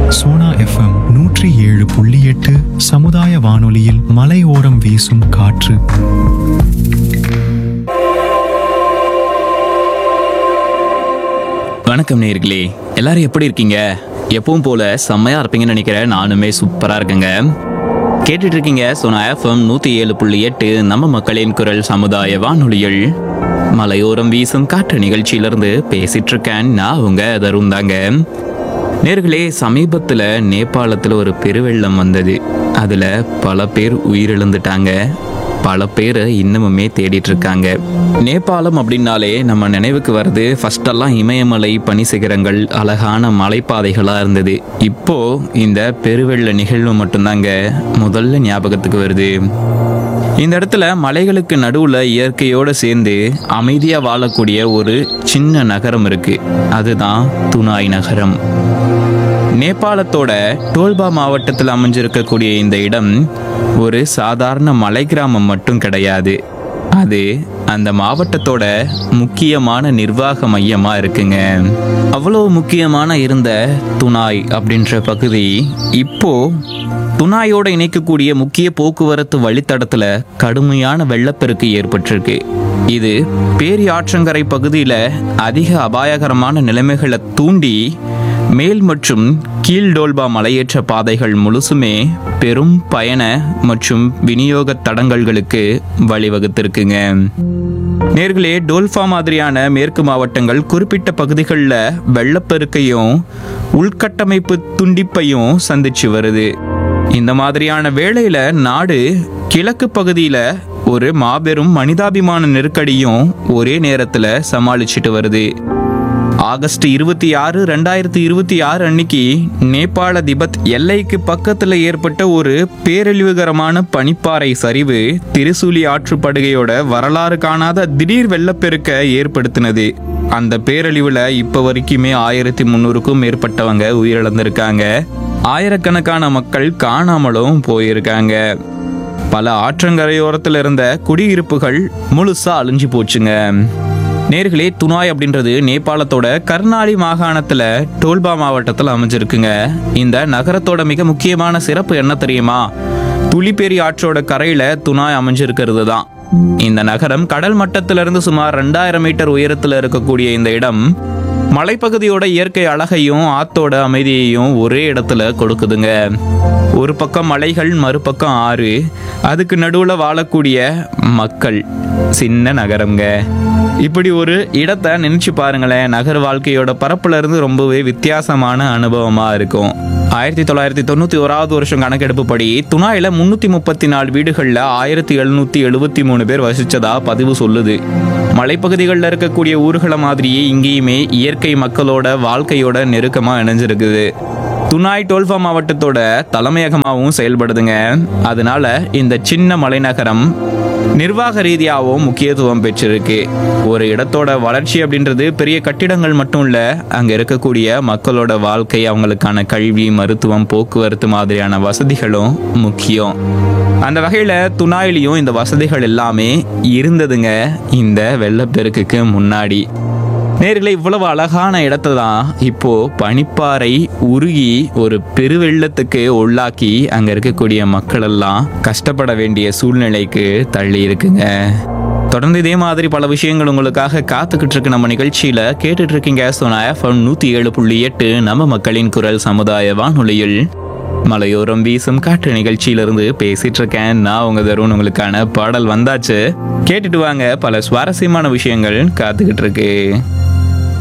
Sona FM நூற்றி ஏழு புள்ளி எட்டு சமுதாய வானொலியில் மலையோரம் வீசும் காற்று வணக்கம் நேயர்களே எல்லாரும் எப்படி இருக்கீங்க எப்பவும் போல செம்மையா இருப்பீங்கன்னு நினைக்கிறேன் நானுமே சூப்பரா இருக்கேங்க கேட்டுட்டு இருக்கீங்க சோனா எஃப்எம் நூத்தி ஏழு புள்ளி எட்டு நம்ம மக்களின் குரல் சமுதாய வானொலியில் மலையோரம் வீசும் காற்று நிகழ்ச்சியிலிருந்து பேசிட்டு இருக்கேன் நான் உங்க தருண் தாங்க நேர்களே சமீபத்துல நேபாளத்துல ஒரு பெருவெள்ளம் வந்தது அதுல பல பேர் உயிரிழந்துட்டாங்க பல பேரை இன்னமுமே தேடிட்டு இருக்காங்க நேபாளம் அப்படின்னாலே நம்ம நினைவுக்கு வருது ஃபர்ஸ்ட் எல்லாம் இமயமலை பனிசிகரங்கள் அழகான மலைப்பாதைகளா இருந்தது இப்போ இந்த பெருவெள்ள நிகழ்வு மட்டும்தாங்க முதல்ல ஞாபகத்துக்கு வருது இந்த இடத்துல மலைகளுக்கு நடுவுல இயற்கையோட சேர்ந்து அமைதியா வாழக்கூடிய ஒரு சின்ன நகரம் இருக்கு அதுதான் துனாய் நகரம் நேபாளத்தோட டோல்பா மாவட்டத்தில் அமைஞ்சிருக்கக்கூடிய இந்த இடம் ஒரு சாதாரண மலை கிராமம் மட்டும் கிடையாது அது அந்த மாவட்டத்தோட முக்கியமான நிர்வாக மையமா இருக்குங்க அவ்வளவு முக்கியமான இருந்த துனாய் அப்படின்ற பகுதி இப்போ துனாயோட இணைக்கக்கூடிய முக்கிய போக்குவரத்து வழித்தடத்துல கடுமையான வெள்ளப்பெருக்கு ஏற்பட்டிருக்கு இது பேரி ஆற்றங்கரை பகுதியில அதிக அபாயகரமான நிலைமைகளை தூண்டி மேல் மற்றும் கீழ் டோல்பா மலையேற்ற பாதைகள் முழுசுமே பெரும் பயண மற்றும் விநியோக தடங்கல்களுக்கு வழிவகுத்திருக்குங்க நேர்களே டோல்ஃபா மாதிரியான மேற்கு மாவட்டங்கள் குறிப்பிட்ட பகுதிகளில் வெள்ளப்பெருக்கையும் உள்கட்டமைப்பு துண்டிப்பையும் சந்திச்சு வருது இந்த மாதிரியான வேளையில நாடு கிழக்கு பகுதியில ஒரு மாபெரும் மனிதாபிமான நெருக்கடியும் ஒரே நேரத்துல சமாளிச்சுட்டு வருது ஆகஸ்ட் இருபத்தி ஆறு ரெண்டாயிரத்தி இருபத்தி ஆறு அன்னைக்கு நேபாள திபெத் எல்லைக்கு பக்கத்துல ஏற்பட்ட ஒரு பேரழிவுகரமான பனிப்பாறை சரிவு திருசூலி ஆற்றுப்படுகையோட வரலாறு காணாத திடீர் வெள்ளப்பெருக்க ஏற்படுத்தினது அந்த பேரழிவுல இப்ப வரைக்குமே ஆயிரத்தி முந்நூறுக்கும் மேற்பட்டவங்க உயிரிழந்திருக்காங்க ஆயிரக்கணக்கான மக்கள் காணாமலும் போயிருக்காங்க பல ஆற்றங்கரையோரத்தில் இருந்த குடியிருப்புகள் முழுசா அழிஞ்சு போச்சுங்க நேர்களே துனாய் அப்படின்றது நேபாளத்தோட கர்நாலி மாகாணத்துல டோல்பா மாவட்டத்தில் அமைஞ்சிருக்குங்க இந்த நகரத்தோட மிக முக்கியமான சிறப்பு என்ன தெரியுமா துளிப்பேரி ஆற்றோட கரையில துனாய் அமைஞ்சிருக்கிறது தான் இந்த நகரம் கடல் மட்டத்திலிருந்து சுமார் ரெண்டாயிரம் மீட்டர் உயரத்தில் இருக்கக்கூடிய இந்த இடம் மலைப்பகுதியோட இயற்கை அழகையும் ஆத்தோட அமைதியையும் ஒரே இடத்துல கொடுக்குதுங்க ஒரு பக்கம் மலைகள் மறுபக்கம் ஆறு அதுக்கு நடுவில் வாழக்கூடிய மக்கள் சின்ன நகரம்ங்க இப்படி ஒரு இடத்தை நினைச்சு பாருங்களேன் நகர் வாழ்க்கையோட பரப்புல இருந்து ரொம்பவே வித்தியாசமான அனுபவமா இருக்கும் ஆயிரத்தி தொள்ளாயிரத்தி தொண்ணூத்தி ஓராவது வருஷம் கணக்கெடுப்பு படி துணாயில முன்னூத்தி முப்பத்தி நாலு வீடுகள்ல ஆயிரத்தி எழுநூத்தி எழுபத்தி மூணு பேர் வசிச்சதா பதிவு சொல்லுது மலைப்பகுதிகளில் இருக்கக்கூடிய ஊர்களை மாதிரியே இங்கேயுமே இயற்கை மக்களோட வாழ்க்கையோட நெருக்கமா இணைஞ்சிருக்குது துனாய் டோல்ஃபா மாவட்டத்தோட தலைமையகமாகவும் செயல்படுதுங்க அதனால இந்த சின்ன மலைநகரம் நிர்வாக ரீதியாகவும் முக்கியத்துவம் பெற்றிருக்கு ஒரு இடத்தோட வளர்ச்சி அப்படின்றது பெரிய கட்டிடங்கள் மட்டும் இல்ல அங்க இருக்கக்கூடிய மக்களோட வாழ்க்கை அவங்களுக்கான கல்வி மருத்துவம் போக்குவரத்து மாதிரியான வசதிகளும் முக்கியம் அந்த வகையில துணாயிலையும் இந்த வசதிகள் எல்லாமே இருந்ததுங்க இந்த வெள்ளப்பெருக்குக்கு முன்னாடி நேர்களை இவ்வளவு அழகான இடத்தை தான் இப்போ பனிப்பாறை உருகி ஒரு பெருவெள்ளத்துக்கு உள்ளாக்கி அங்க இருக்கக்கூடிய மக்கள் எல்லாம் கஷ்டப்பட வேண்டிய சூழ்நிலைக்கு தள்ளி இருக்குங்க தொடர்ந்து இதே மாதிரி பல விஷயங்கள் உங்களுக்காக காத்துக்கிட்டு இருக்கு நம்ம நிகழ்ச்சியில கேட்டுட்டு இருக்கீங்க சோனா எஃப்எம் நூத்தி ஏழு புள்ளி எட்டு நம்ம மக்களின் குரல் சமுதாய வானொலியில் மலையோரம் வீசும் காற்று நிகழ்ச்சியிலிருந்து பேசிட்டு இருக்கேன் நான் உங்க தருண் உங்களுக்கான பாடல் வந்தாச்சு கேட்டுட்டு வாங்க பல சுவாரஸ்யமான விஷயங்கள் காத்துக்கிட்டு இருக்கு